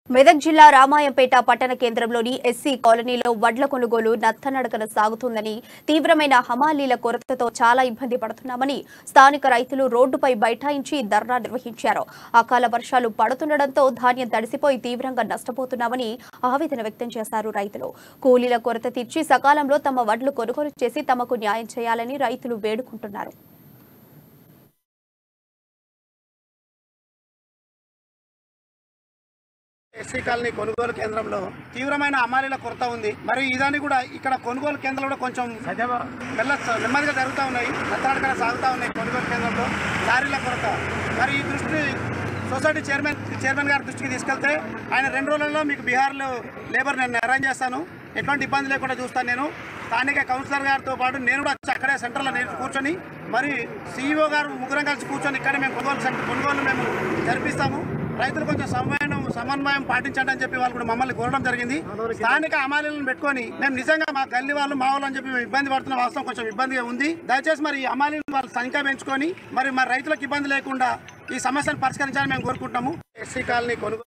మెదక్ జిల్లా రామాయంపేట పట్టణ కేంద్రంలోని ఎస్సీ కాలనీలో వడ్ల కొనుగోలు నత్తనడకన సాగుతుందని తీవ్రమైన హమాలీల కొరతతో చాలా ఇబ్బంది పడుతున్నామని స్థానిక రైతులు రోడ్డుపై బైఠాయించి ధర్నా నిర్వహించారు అకాల వర్షాలు పడుతుండటంతో ధాన్యం తడిసిపోయి తీవ్రంగా నష్టపోతున్నామని ఆవేదన వ్యక్తం చేశారు రైతులు కూలీల కొరత తీర్చి సకాలంలో తమ వడ్లు కొనుగోలు చేసి తమకు న్యాయం చేయాలని రైతులు వేడుకుంటున్నారు ఎస్సీ కాలనీ కొనుగోలు కేంద్రంలో తీవ్రమైన అమాలీల కొరత ఉంది మరి ఇదాన్ని కూడా ఇక్కడ కొనుగోలు కేంద్రాలు కూడా కొంచెం మెల్ల నెమ్మదిగా జరుగుతూ ఉన్నాయి నత్తనడకన సాగుతూ ఉన్నాయి కొనుగోలు కేంద్రంలో లారీల కొరత మరి ఈ దృష్టి సొసైటీ చైర్మన్ చైర్మన్ గారి దృష్టికి తీసుకెళ్తే ఆయన రెండు రోజులలో మీకు బీహార్లో లేబర్ నేను అరేంజ్ చేస్తాను ఎటువంటి ఇబ్బంది లేకుండా చూస్తాను నేను స్థానిక కౌన్సిలర్ గారితో పాటు నేను కూడా వచ్చి అక్కడే సెంటర్లో నేను కూర్చొని మరి సీఈఓ గారు ముగ్గురం కలిసి కూర్చొని ఇక్కడే మేము కొనుగోలు సెంటర్ కొనుగోలు మేము జరిపిస్తాము రైతులు కొంచెం సమన్వయం సమన్వయం పాటించండి అని చెప్పి వాళ్ళు కూడా మమ్మల్ని కోరడం జరిగింది స్థానిక అమాలీలను పెట్టుకొని మేము నిజంగా మా గల్లి వాళ్ళు మా వాళ్ళు అని చెప్పి మేము ఇబ్బంది పడుతున్న వాస్తవం కొంచెం ఇబ్బందిగా ఉంది దయచేసి మరి ఈ అమాలీలను వాళ్ళు సంఖ్య పెంచుకొని మరి మా రైతులకు ఇబ్బంది లేకుండా ఈ సమస్యను పరిష్కరించాలని మేము కోరుకుంటున్నాము ఎస్సీ కాలనీ కొనుగోలు